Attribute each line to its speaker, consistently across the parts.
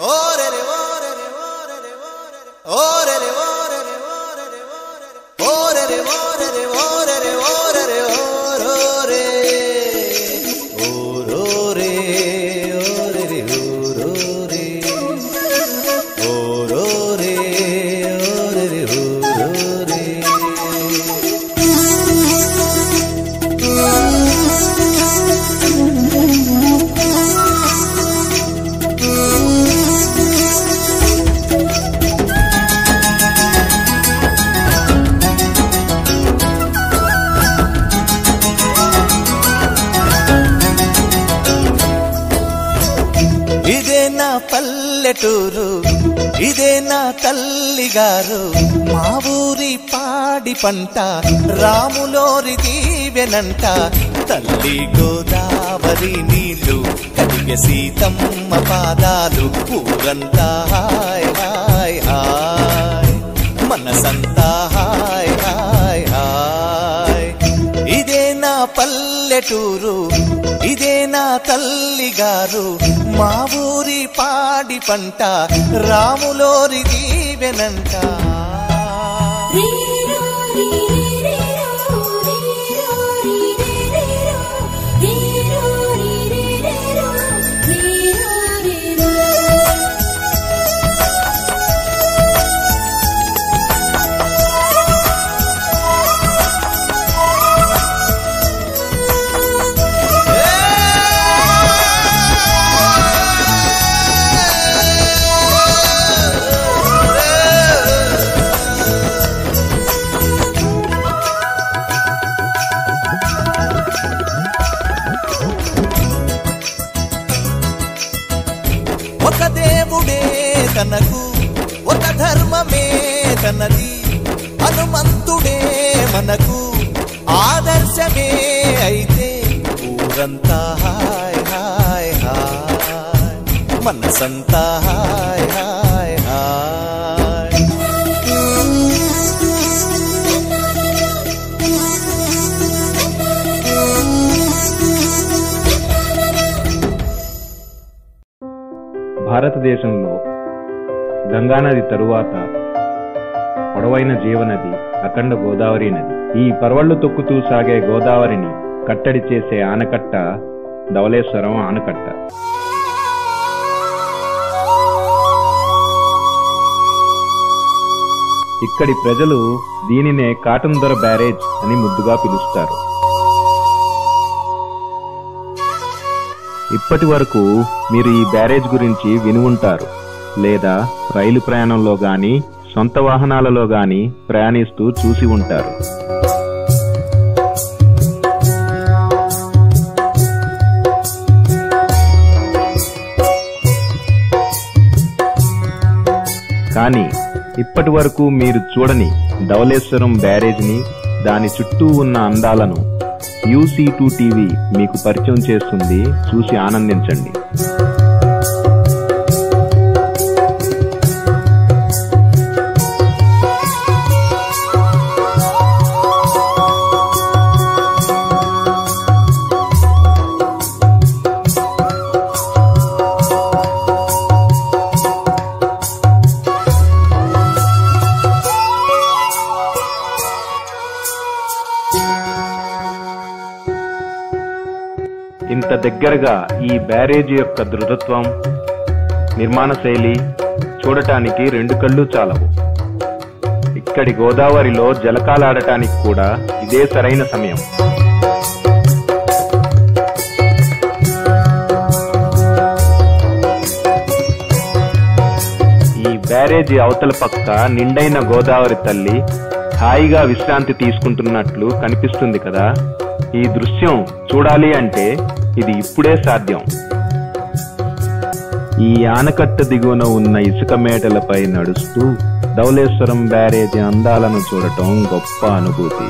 Speaker 1: ఇదే నా పల్లెటూరు ఇదే నా తల్లి గారు మా ఊరి పాడి పంట రాములోరి దీవెనంట తల్లి గోదావరి నీళ్ళు కలిగే సీతమ్మ పాదాలు ఊరంతా హాయ్ హాయ్ హాయ్ మనసంతా హాయ్ హాయ్ హాయ్ ఇదే నా పల్లెటూరు ఇదే నా తల్లి గారు మా ఊరి పాడి పంట రాములోరి దీవెనంట
Speaker 2: రీరో రీరేరో రీరో రీరేరో రీరో రీరేరో రీరో రీరో
Speaker 1: ఒక దేవుడే తనకు ఒక ధర్మమే తనది హనుమంతుడే మనకు ఆదర్శమే అయితే ఊరంతా హాయ్ హాయ్ హాయ్ మనసంతా హాయ్ హాయ్ హాయ్
Speaker 3: భారతదేశంలో గంగానది తరువాత పొడవైన జీవనది అఖండ గోదావరి నది ఈ పర్వళ్లు తొక్కుతూ సాగే గోదావరిని కట్టడి చేసే ఆనకట్ట ధవళేశ్వరం ఆనకట్ట ఇక్కడి ప్రజలు దీనినే కాటన్ దొర బ్యారేజ్ అని ముద్దుగా పిలుస్తారు ఇప్పటి వరకు మీరు ఈ బ్యారేజ్ గురించి విని ఉంటారు లేదా రైలు ప్రయాణంలో గాని సొంత వాహనాలలో గాని ప్రయాణిస్తూ చూసి ఉంటారు కానీ ఇప్పటి వరకు మీరు చూడని ధవళేశ్వరం బ్యారేజ్ని దాని చుట్టూ ఉన్న అందాలను యూసీ టూ టీవీ మీకు పరిచయం చేస్తుంది చూసి ఆనందించండి ఇంత దగ్గరగా ఈ బ్యారేజీ యొక్క దృఢత్వం నిర్మాణ శైలి చూడటానికి రెండు కళ్ళు చాలవు ఇక్కడి గోదావరిలో జలకాలాడటానికి కూడా ఇదే సరైన సమయం ఈ బ్యారేజీ అవతల పక్క నిండైన గోదావరి తల్లి హాయిగా విశ్రాంతి తీసుకుంటున్నట్లు కనిపిస్తుంది కదా ఈ దృశ్యం చూడాలి అంటే ఇది ఇప్పుడే సాధ్యం ఈ ఆనకట్ట దిగువన ఉన్న ఇసుక మేటలపై నడుస్తూ ధవళేశ్వరం బ్యారేజీ అందాలను చూడటం గొప్ప అనుభూతి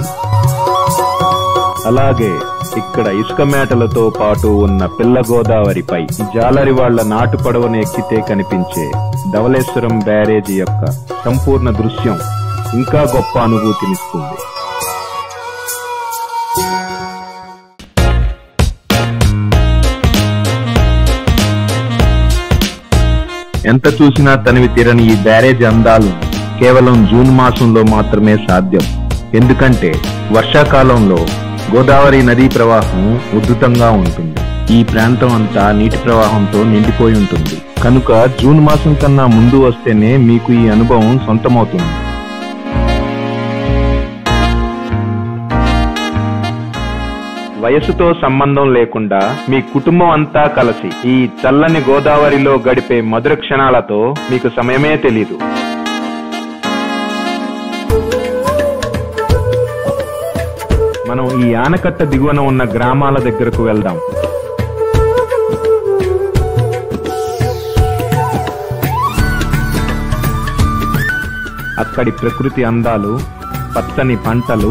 Speaker 3: అలాగే ఇక్కడ ఇసుక మేటలతో పాటు ఉన్న పిల్ల గోదావరిపై జాలరి వాళ్ల నాటు పడవను ఎక్కితే కనిపించే ధవళేశ్వరం బ్యారేజీ యొక్క సంపూర్ణ దృశ్యం ఇంకా గొప్ప అనుభూతినిస్తుంది ఎంత చూసినా తనివి తీరని ఈ బ్యారేజ్ అందాలు కేవలం జూన్ మాసంలో మాత్రమే సాధ్యం ఎందుకంటే వర్షాకాలంలో గోదావరి నదీ ప్రవాహం ఉధృతంగా ఉంటుంది ఈ ప్రాంతం అంతా నీటి ప్రవాహంతో నిండిపోయి ఉంటుంది కనుక జూన్ మాసం కన్నా ముందు వస్తేనే మీకు ఈ అనుభవం సొంతమవుతుంది వయసుతో సంబంధం లేకుండా మీ కుటుంబం అంతా కలిసి ఈ చల్లని గోదావరిలో గడిపే మధుర క్షణాలతో మీకు సమయమే తెలీదు మనం ఈ ఆనకట్ట దిగువన ఉన్న గ్రామాల దగ్గరకు వెళ్దాం అక్కడి ప్రకృతి అందాలు పచ్చని పంటలు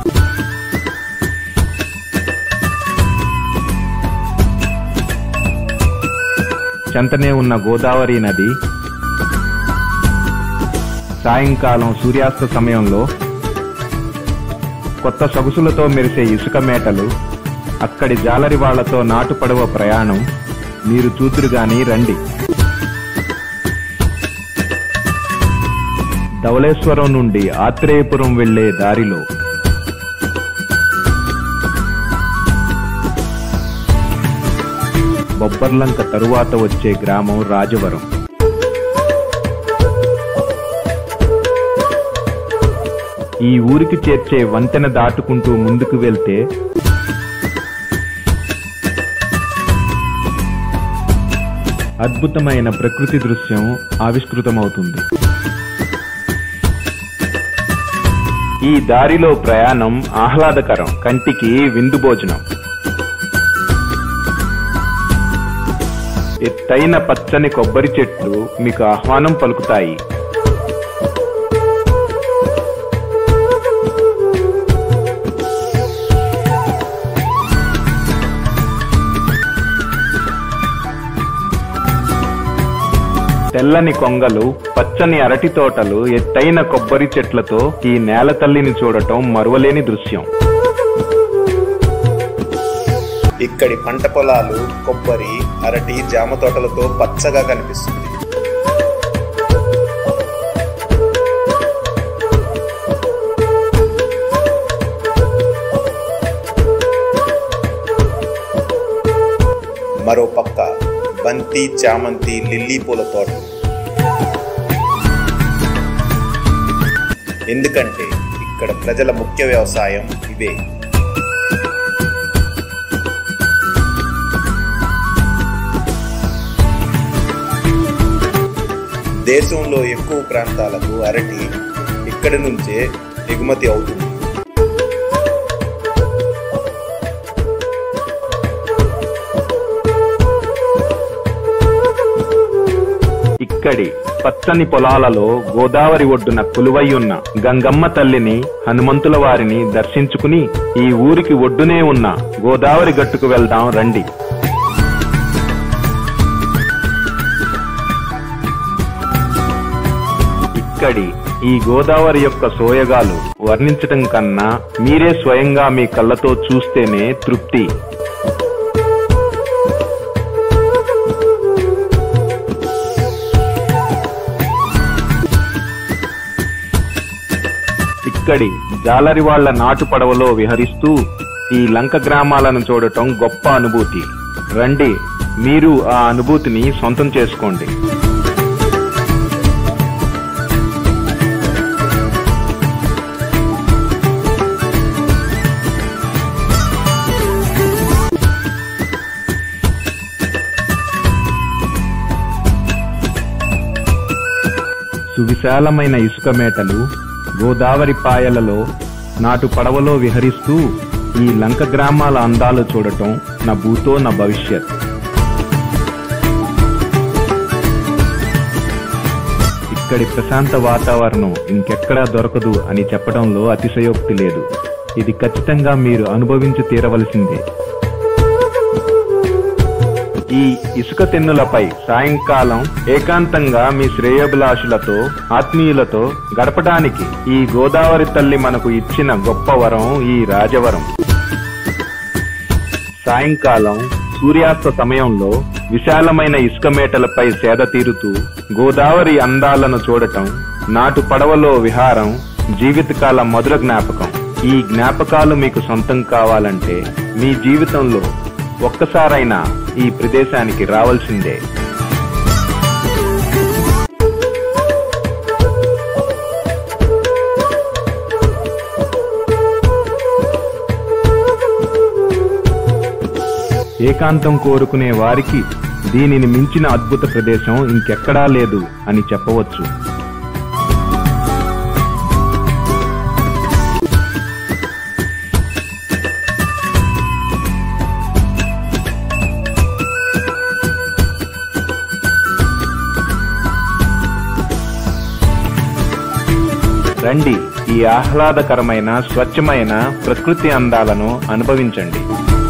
Speaker 3: చెంతనే ఉన్న గోదావరి నది సాయంకాలం సూర్యాస్త సమయంలో కొత్త సొగసులతో మెరిసే ఇసుక మేటలు అక్కడి జాలరి వాళ్లతో నాటు పడవ ప్రయాణం మీరు చూతురు గాని రండి ధవళేశ్వరం నుండి ఆత్రేయపురం వెళ్లే దారిలో బొబ్బర్లంక తరువాత వచ్చే గ్రామం రాజవరం ఈ ఊరికి చేర్చే వంతెన దాటుకుంటూ ముందుకు వెళ్తే అద్భుతమైన ప్రకృతి దృశ్యం ఆవిష్కృతమవుతుంది ఈ దారిలో ప్రయాణం ఆహ్లాదకరం కంటికి విందు భోజనం ఎత్తైన పచ్చని కొబ్బరి చెట్లు మీకు ఆహ్వానం పలుకుతాయి తెల్లని కొంగలు పచ్చని అరటి తోటలు ఎత్తైన కొబ్బరి చెట్లతో ఈ నేల తల్లిని చూడటం మరువలేని దృశ్యం
Speaker 4: ఇక్కడి పంట పొలాలు కొబ్బరి అరటి జామ తోటలతో పచ్చగా కనిపిస్తుంది మరో పక్క బంతి చామంతి లిల్లీ పూల తోటలు ఎందుకంటే ఇక్కడ ప్రజల ముఖ్య వ్యవసాయం ఇవే దేశంలో ఎక్కువ ప్రాంతాలకు అరటి ఇక్కడి నుంచే ఎగుమతి అవుతుంది
Speaker 3: ఇక్కడి పచ్చని పొలాలలో గోదావరి ఒడ్డున కొలువై ఉన్న గంగమ్మ తల్లిని హనుమంతుల వారిని దర్శించుకుని ఈ ఊరికి ఒడ్డునే ఉన్న గోదావరి గట్టుకు వెళ్దాం రండి ఇక్కడి ఈ గోదావరి యొక్క సోయగాలు వర్ణించటం కన్నా మీరే స్వయంగా మీ కళ్ళతో చూస్తేనే తృప్తి ఇక్కడి జాలరి వాళ్ల నాటు పడవలో విహరిస్తూ ఈ లంక గ్రామాలను చూడటం గొప్ప అనుభూతి రండి మీరు ఆ అనుభూతిని సొంతం చేసుకోండి సువిశాలమైన ఇసుక మేటలు గోదావరి పాయలలో నాటు పడవలో విహరిస్తూ ఈ లంక గ్రామాల అందాలు చూడటం నా భూతో నా భవిష్యత్ ఇక్కడి ప్రశాంత వాతావరణం ఇంకెక్కడా దొరకదు అని చెప్పడంలో అతిశయోక్తి లేదు ఇది ఖచ్చితంగా మీరు అనుభవించి తీరవలసిందే ఈ ఇసుక తెన్నులపై సాయంకాలం ఏకాంతంగా మీ శ్రేయోభిలాషులతో ఆత్మీయులతో గడపడానికి ఈ గోదావరి తల్లి మనకు ఇచ్చిన గొప్ప వరం ఈ రాజవరం సాయంకాలం సూర్యాస్త సమయంలో విశాలమైన ఇసుక మేటలపై సేద తీరుతూ గోదావరి అందాలను చూడటం నాటు పడవలో విహారం జీవితకాల మధుర జ్ఞాపకం ఈ జ్ఞాపకాలు మీకు సొంతం కావాలంటే మీ జీవితంలో ఒక్కసారైనా ఈ ప్రదేశానికి రావాల్సిందే ఏకాంతం కోరుకునే వారికి దీనిని మించిన అద్భుత ప్రదేశం ఇంకెక్కడా లేదు అని చెప్పవచ్చు రండి ఈ ఆహ్లాదకరమైన స్వచ్ఛమైన ప్రకృతి అందాలను అనుభవించండి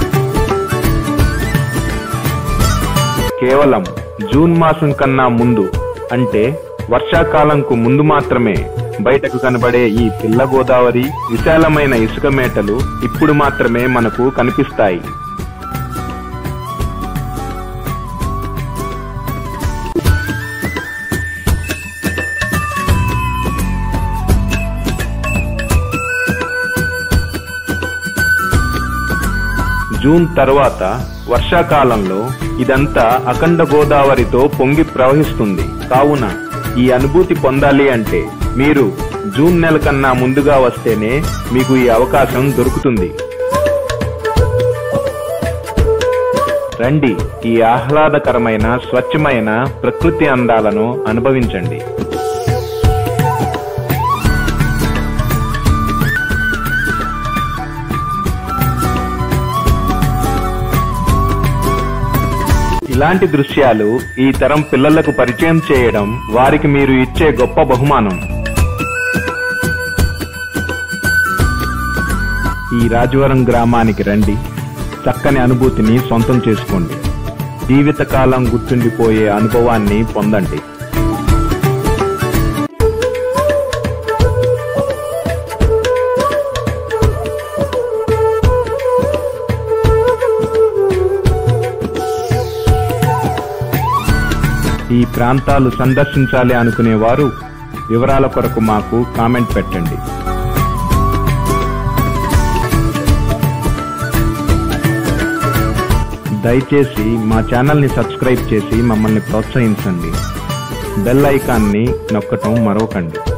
Speaker 3: కేవలం జూన్ మాసం కన్నా ముందు అంటే వర్షాకాలంకు ముందు మాత్రమే బయటకు కనబడే ఈ పిల్ల గోదావరి విశాలమైన ఇసుక మేటలు ఇప్పుడు మాత్రమే మనకు కనిపిస్తాయి జూన్ తర్వాత వర్షాకాలంలో ఇదంతా అఖండ గోదావరితో పొంగి ప్రవహిస్తుంది కావున ఈ అనుభూతి పొందాలి అంటే మీరు జూన్ నెల కన్నా ముందుగా వస్తేనే మీకు ఈ అవకాశం దొరుకుతుంది రండి ఈ ఆహ్లాదకరమైన స్వచ్ఛమైన ప్రకృతి అందాలను అనుభవించండి ఇలాంటి దృశ్యాలు ఈ తరం పిల్లలకు పరిచయం చేయడం వారికి మీరు ఇచ్చే గొప్ప బహుమానం ఈ రాజవరం గ్రామానికి రండి చక్కని అనుభూతిని సొంతం చేసుకోండి జీవితకాలం గుర్తుండిపోయే అనుభవాన్ని పొందండి ఈ ప్రాంతాలు సందర్శించాలి అనుకునేవారు వివరాల కొరకు మాకు కామెంట్ పెట్టండి దయచేసి మా ఛానల్ని సబ్స్క్రైబ్ చేసి మమ్మల్ని ప్రోత్సహించండి బెల్ ఐకాన్ని నొక్కటం మరవకండి